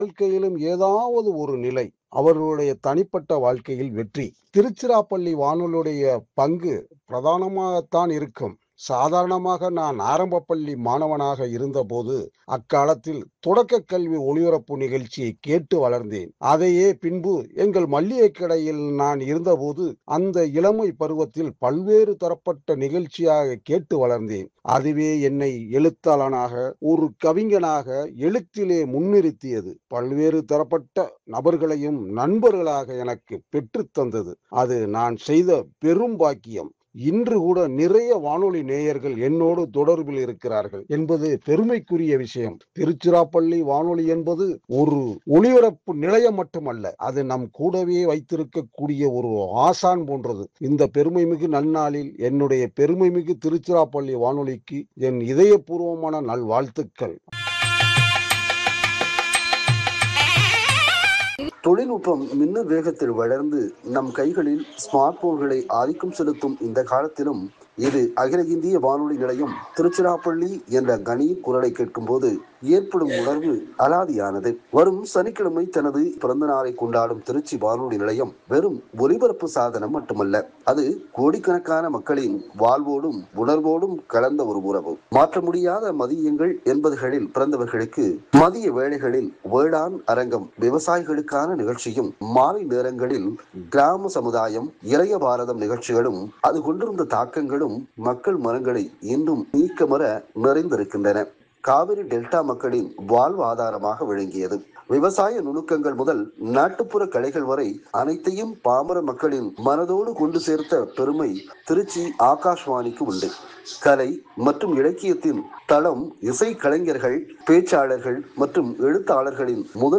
வாழ்க்கையிலும் ஏதாவது ஒரு நிலை அவர்களுடைய தனிப்பட்ட வாழ்க்கையில் வெற்றி திருச்சிராப்பள்ளி வானொலியுடைய பங்கு பிரதானமாகத்தான் இருக்கும் சாதாரணமாக நான் ஆரம்ப பள்ளி மாணவனாக இருந்தபோது அக்காலத்தில் தொடக்க கல்வி ஒளிபரப்பு நிகழ்ச்சியை கேட்டு வளர்ந்தேன் அதையே பின்பு எங்கள் மல்லிகை கடையில் நான் இருந்தபோது அந்த இளமை பருவத்தில் பல்வேறு தரப்பட்ட நிகழ்ச்சியாக கேட்டு வளர்ந்தேன் அதுவே என்னை எழுத்தாளனாக ஒரு கவிஞனாக எழுத்திலே முன்னிறுத்தியது பல்வேறு தரப்பட்ட நபர்களையும் நண்பர்களாக எனக்கு பெற்றுத் தந்தது அது நான் செய்த பெரும் பாக்கியம் இன்று கூட நிறைய வானொலி நேயர்கள் என்னோடு தொடர்பில் இருக்கிறார்கள் என்பது பெருமைக்குரிய விஷயம் திருச்சிராப்பள்ளி வானொலி என்பது ஒரு ஒளிபரப்பு நிலையம் மட்டுமல்ல அது நம் கூடவே வைத்திருக்கக்கூடிய ஒரு ஆசான் போன்றது இந்த பெருமைமிகு நன்னாளில் என்னுடைய பெருமைமிகு திருச்சிராப்பள்ளி வானொலிக்கு என் இதயபூர்வமான நல்வாழ்த்துக்கள் தொழில்நுட்பம் மின்னல் வேகத்தில் வளர்ந்து நம் கைகளில் ஸ்மார்ட் போன்களை ஆதிக்கம் செலுத்தும் இந்த காலத்திலும் இது அகில இந்திய வானொலி நிலையம் திருச்சிராப்பள்ளி என்ற கணீர் குரலை கேட்கும்போது ஏற்படும் உணர்வு அலாதியானது வரும் சனிக்கிழமை தனது பிறந்த நாளை கொண்டாடும் திருச்சி வானொலி நிலையம் வெறும் ஒலிபரப்பு சாதனம் மட்டுமல்ல அது கோடிக்கணக்கான மக்களின் வாழ்வோடும் உணர்வோடும் கலந்த ஒரு உறவு மாற்ற முடியாத மதியங்கள் என்பதுகளில் பிறந்தவர்களுக்கு மதிய வேளைகளில் வேளாண் அரங்கம் விவசாயிகளுக்கான நிகழ்ச்சியும் மாலை நேரங்களில் கிராம சமுதாயம் இளைய பாரதம் நிகழ்ச்சிகளும் அது கொண்டிருந்த தாக்கங்களும் மக்கள் மனங்களை இன்றும் நீக்கமர நிறைந்திருக்கின்றன காவிரி டெல்டா மக்களின் வாழ்வாதாரமாக விளங்கியது விவசாய நுணுக்கங்கள் முதல் நாட்டுப்புற கலைகள் வரை அனைத்தையும் பாமர மக்களின் மனதோடு கொண்டு சேர்த்த பெருமை திருச்சி ஆகாஷ்வாணிக்கு உண்டு கலை மற்றும் இலக்கியத்தின் தளம் இசை கலைஞர்கள் பேச்சாளர்கள் மற்றும் எழுத்தாளர்களின் முதல்